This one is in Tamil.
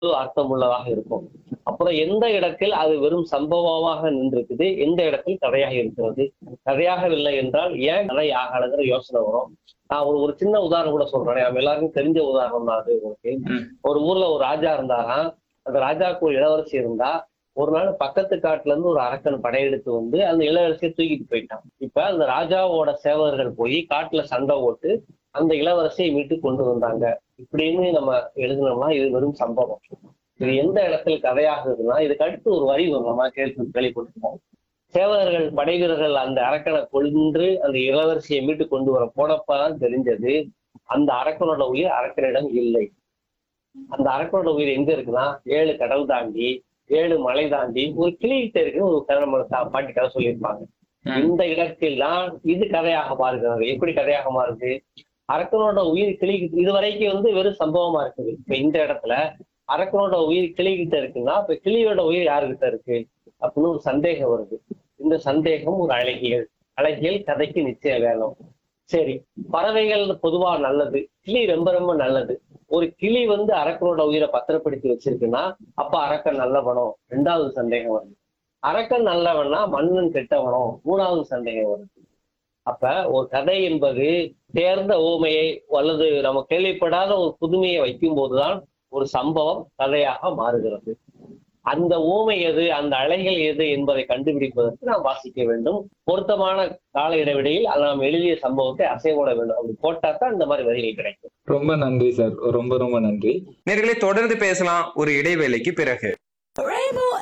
அர்த்தமுள்ளதாக இருக்கும் அப்புறம் எந்த இடத்தில் அது வெறும் சம்பவமாக நின்றிருக்குது எந்த இடத்தில் கதையாக இருக்கிறது கதையாகவில்லை என்றால் ஏன் கதை ஆகலைங்கிற யோசனை வரும் நான் ஒரு ஒரு சின்ன உதாரணம் கூட சொல்றேன் நம்ம எல்லாருக்கும் தெரிஞ்ச உதாரணம் தான் அது உங்களுக்கு ம். ஒரு ஊர்ல ஒரு ராஜா இருந்தாராம் அந்த ராஜாவுக்கு ஒரு இளவரசி இருந்தா ஒரு நாள் பக்கத்து காட்டுல இருந்து ஒரு அரக்கன் படையெடுத்து வந்து அந்த இளவரசியை தூக்கிட்டு போயிட்டான் இப்ப அந்த ராஜாவோட சேவகர்கள் போய் காட்டுல சண்டை போட்டு அந்த இளவரசியை மீட்டு கொண்டு வந்தாங்க இப்படின்னு நம்ம எழுதினோம்னா இது வெறும் சம்பவம் இது எந்த இடத்துல கதையாகுதுன்னா இதுக்கு அடுத்து ஒரு வரி வரும் நம்ம கேள்வி கேள்விப்பட்டிருக்கோம் சேவகர்கள் படை வீரர்கள் அந்த அரக்கனை கொன்று அந்த இளவரசியை மீட்டு கொண்டு வர போனப்பதான் தெரிஞ்சது அந்த அரக்கனோட உயிர் அரக்கனிடம் இல்லை அந்த அரக்கனோட உயிர் எங்க இருக்குன்னா ஏழு கடல் தாண்டி ஏழு மலை தாண்டி ஒரு கிளிகிட்ட இருக்குன்னு ஒரு கதை நம்ம தா- பாட்டி கதை சொல்லியிருப்பாங்க ம். இந்த இடத்தில் தான் இது கதையாக மாறுகிறது எப்படி கதையாக மாறுது அரக்கனோட உயிர் கிளி இது வரைக்கும் வந்து வெறும் சம்பவமா இருக்குது இப்ப இந்த இடத்துல அரக்கனோட உயிர் கிளிகிட்ட இருக்குன்னா இப்ப கிளியோட உயிர் யாருகிட்ட இருக்கு அப்படின்னு ஒரு சந்தேகம் வருது இந்த சந்தேகம் ஒரு அழகியல் அழகியல் கதைக்கு நிச்சயம் வேணும் சரி பறவைகள் பொதுவா நல்லது கிளி ரொம்ப ரொம்ப நல்லது ஒரு கிளி வந்து அரக்கனோட உயிரை பத்திரப்படுத்தி வச்சிருக்குன்னா அப்ப அரக்கன் நல்லவனோ ரெண்டாவது சந்தேகம் வருது அரக்கன் நல்லவனா மன்னன் கெட்டவனோ மூணாவது சந்தேகம் வருது அப்ப ஒரு கதை என்பது தேர்ந்த ஊமையை அல்லது நம்ம கேள்விப்படாத ஒரு புதுமையை வைக்கும் போதுதான் ஒரு சம்பவம் கதையாக மாறுகிறது அந்த ஊமை எது அந்த அலைகள் எது என்பதை கண்டுபிடிப்பதற்கு நாம் வாசிக்க வேண்டும் பொருத்தமான கால இடைவெளியில் அது நாம் எழுதிய சம்பவத்தை அசைவோட வேண்டும் அப்படி போட்டா தான் இந்த மாதிரி வரிகள் கிடைக்கும் ரொம்ப நன்றி சார் ரொம்ப ரொம்ப நன்றி நேர்களை தொடர்ந்து பேசலாம் ஒரு இடைவேளைக்கு பிறகு Rainbow